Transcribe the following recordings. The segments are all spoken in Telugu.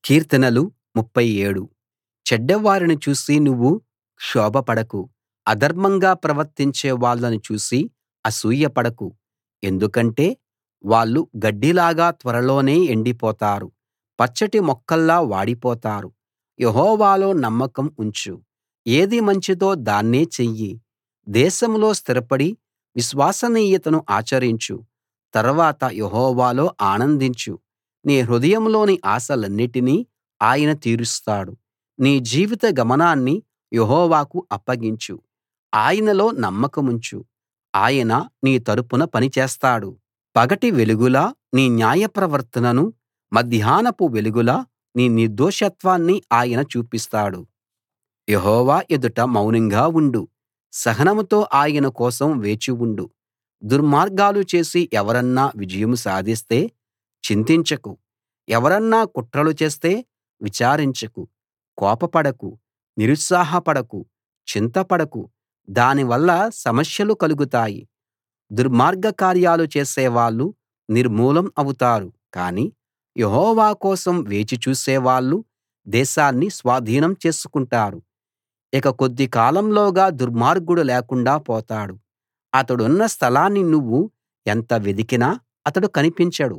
కీర్తనలు 37 చెడ్డవారిని చూసి నువ్వు క్షోభపడకు అధర్మంగా ప్రవర్తించే వాళ్ళను చూసి అసూయపడకు ఎందుకంటే వాళ్ళు గడ్డిలాగా త్వరలోనే ఎండిపోతారు పచ్చటి మొక్కల్లా వాడిపోతారు యెహోవాలో నమ్మకం ఉంచు ఏది మంచిదో దాన్నే చెయ్యి దేశంలో స్థిరపడి విశ్వసనీయతను ఆచరించు తర్వాత యెహోవాలో ఆనందించు నీ హృదయంలోని ఆశలన్నిటినీ ఆయన తీరుస్తాడు నీ జీవిత గమనాన్ని యెహోవాకు అప్పగించు ఆయనలో నమ్మకముంచు ఆయన నీ తరపున పని చేస్తాడు పగటి వెలుగులా నీ న్యాయప్రవర్తనను మధ్యాహ్నపు వెలుగులా నీ నిర్దోషత్వాన్ని ఆయన చూపిస్తాడు యెహోవా ఎదుట మౌనంగా ఉండు సహనంతో ఆయన కోసం వేచి ఉండు దుర్మార్గాలు చేసి ఎవరన్నా విజయం సాధిస్తే చింతించకు ఎవరన్నా కుట్రలు చేస్తే విచారించకు కోపపడకు నిరుత్సాహపడకు చింతపడకు దానివల్ల సమస్యలు కలుగుతాయి దుర్మార్గ కార్యాలు చేసేవాళ్ళు నిర్మూలం అవుతారు కానీ యెహోవా కోసం వేచి చూసేవాళ్ళు దేశాన్ని స్వాధీనం చేసుకుంటారు ఇక కొద్ది కాలంలోగా దుర్మార్గుడు లేకుండా పోతాడు అతడున్న స్థలాన్ని నువ్వు ఎంత వెదికినా అతడు కనిపించడు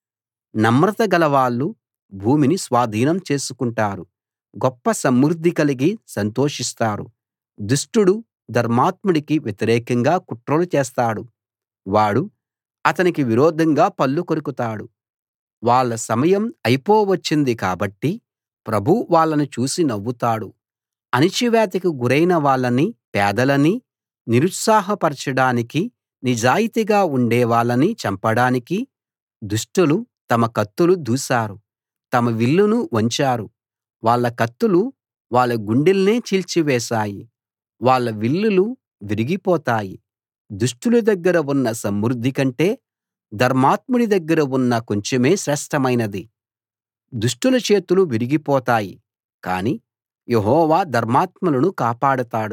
నమ్రత గలవాళ్ళు భూమిని స్వాధీనం చేసుకుంటారు గొప్ప సమృద్ధి కలిగి సంతోషిస్తారు దుష్టుడు ధర్మాత్ముడికి వ్యతిరేకంగా కుట్రలు చేస్తాడు వాడు అతనికి విరోధంగా పళ్ళు కొరుకుతాడు వాళ్ళ సమయం అయిపోవచ్చింది కాబట్టి ప్రభువు వాళ్ళను చూసి నవ్వుతాడు అణిచివేతకు గురైన వాళ్ళని పేదలని నిరుత్సాహపరచడానికి నిజాయితీగా ఉండేవాళ్ళని చంపడానికి దుష్టులు తమ కత్తులు దూశారు తమ విల్లును వంచారు వాళ్ళ కత్తులు వాళ్ళ గుండెల్నే చీల్చివేశాయి వాళ్ళ విల్లులు విరిగిపోతాయి దుష్టుల దగ్గర ఉన్న సమృద్ధి కంటే ధర్మాత్ముడి దగ్గర ఉన్న కొంచెమే శ్రేష్ఠమైనది దుష్టుల చేతులు విరిగిపోతాయి కానీ యెహోవా ధర్మాత్ములను కాపాడతాడు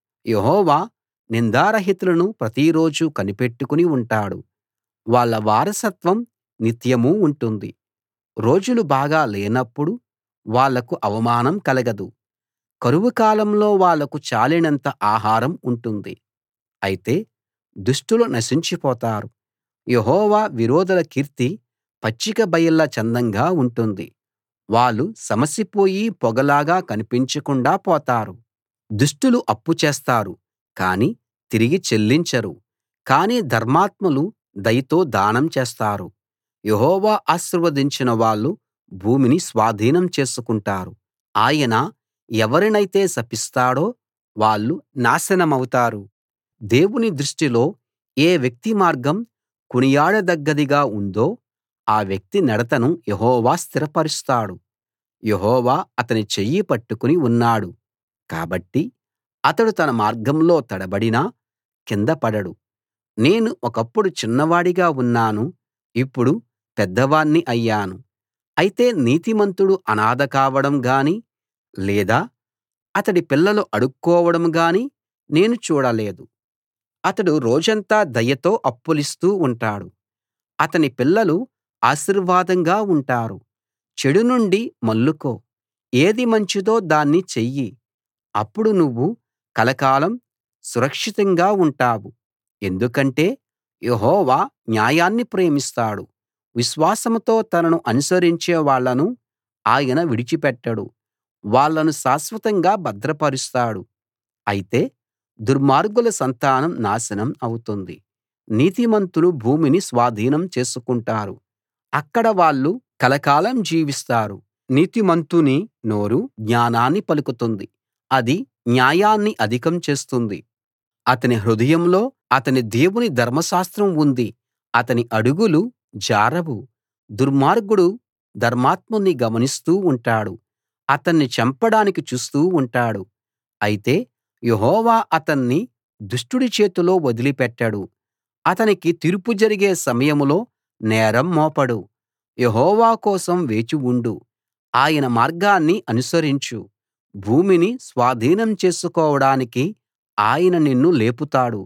యెహోవా నిందారహితులను ప్రతిరోజూ కనిపెట్టుకుని ఉంటాడు వాళ్ళ వారసత్వం నిత్యమూ ఉంటుంది రోజులు బాగా లేనప్పుడు వాళ్లకు అవమానం కలగదు కరువు కాలంలో వాళ్లకు చాలినంత ఆహారం ఉంటుంది అయితే దుష్టులు నశించిపోతారు యెహోవా విరోధుల కీర్తి పచ్చిక బయళ్ళ చందంగా ఉంటుంది వాళ్ళు సమసిపోయి పొగలాగా కనిపించకుండా పోతారు దుష్టులు అప్పు చేస్తారు కానీ తిరిగి చెల్లించరు కానీ ధర్మాత్ములు దయతో దానం చేస్తారు యెహోవా ఆశీర్వదించిన వాళ్ళు భూమిని స్వాధీనం చేసుకుంటారు ఆయన ఎవరినైతే శపిస్తాడో వాళ్ళు నాశనమవుతారు దేవుని దృష్టిలో ఏ వ్యక్తి మార్గం కొనియాడదగ్గదిగా ఉందో ఆ వ్యక్తి నడతను యెహోవా స్థిరపరుస్తాడు యెహోవా అతని చెయ్యి పట్టుకుని ఉన్నాడు కాబట్టి అతడు తన మార్గంలో తడబడినా కింద పడడు నేను ఒకప్పుడు చిన్నవాడిగా ఉన్నాను ఇప్పుడు పెద్దవాణ్ణి అయ్యాను అయితే నీతిమంతుడు అనాథ కావడం గానీ లేదా అతడి పిల్లలు అడుక్కోవడం గానీ నేను చూడలేదు అతడు రోజంతా దయతో అప్పులిస్తూ ఉంటాడు అతని పిల్లలు ఆశీర్వాదంగా ఉంటారు చెడు నుండి మళ్లుకో ఏది మంచిదో దాన్ని చెయ్యి అప్పుడు నువ్వు కలకాలం సురక్షితంగా ఉంటావు ఎందుకంటే యెహోవా న్యాయాన్ని ప్రేమిస్తాడు విశ్వాసంతో తనను అనుసరించే వాళ్ళను ఆయన విడిచిపెట్టడు వాళ్ళను శాశ్వతంగా భద్రపరుస్తాడు అయితే దుర్మార్గుల సంతానం నాశనం అవుతుంది నీతిమంతులు భూమిని స్వాధీనం చేసుకుంటారు అక్కడ వాళ్ళు కలకాలం జీవిస్తారు నీతిమంతుని నోరు జ్ఞానాన్ని పలుకుతుంది అది న్యాయాన్ని అధికం చేస్తుంది అతని హృదయంలో అతని దేవుని ధర్మశాస్త్రం ఉంది అతని అడుగులు జారవు దుర్మార్గుడు ధర్మాత్ముణ్ణి గమనిస్తూ ఉంటాడు అతన్ని చంపడానికి చూస్తూ ఉంటాడు అయితే యెహోవా అతన్ని దుష్టుడి చేతిలో వదిలిపెట్టడు అతనికి తీర్పు జరిగే సమయంలో నేరం మోపడు యెహోవా కోసం వేచి ఉండు ఆయన మార్గాన్ని అనుసరించు భూమిని స్వాధీనం చేసుకోవడానికి ఆయన నిన్ను లేపుతాడు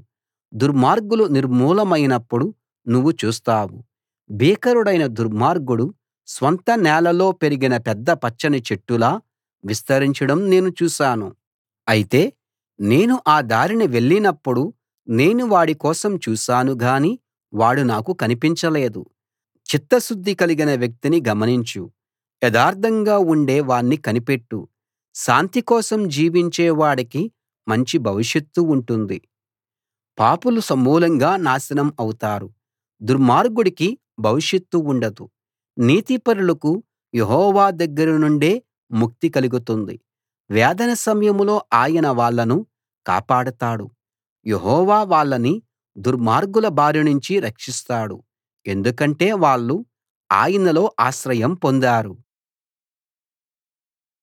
దుర్మార్గులు నిర్మూలమైనప్పుడు నువ్వు చూస్తావు భీకరుడైన దుర్మార్గుడు స్వంత నేలలో పెరిగిన పెద్ద పచ్చని చెట్టులా విస్తరించడం నేను చూశాను అయితే నేను ఆ దారిన వెళ్ళినప్పుడు నేను వాడి కోసం చూశాను గాని వాడు నాకు కనిపించలేదు చిత్తశుద్ధి కలిగిన వ్యక్తిని గమనించు యథార్థంగా ఉండే వాణ్ణి కనిపెట్టు శాంతి కోసం జీవించే వాడికి మంచి భవిష్యత్తు ఉంటుంది పాపులు సమూలంగా నాశనం అవుతారు దుర్మార్గుడికి భవిష్యత్తు ఉండదు నీతిపరులకు యెహోవా దగ్గర నుండే ముక్తి కలుగుతుంది వేదన సమయంలో ఆయన వాళ్ళను కాపాడతాడు యెహోవా వాళ్ళని దుర్మార్గుల బారినుంచి రక్షిస్తాడు ఎందుకంటే వాళ్ళు ఆయనలో ఆశ్రయం పొందారు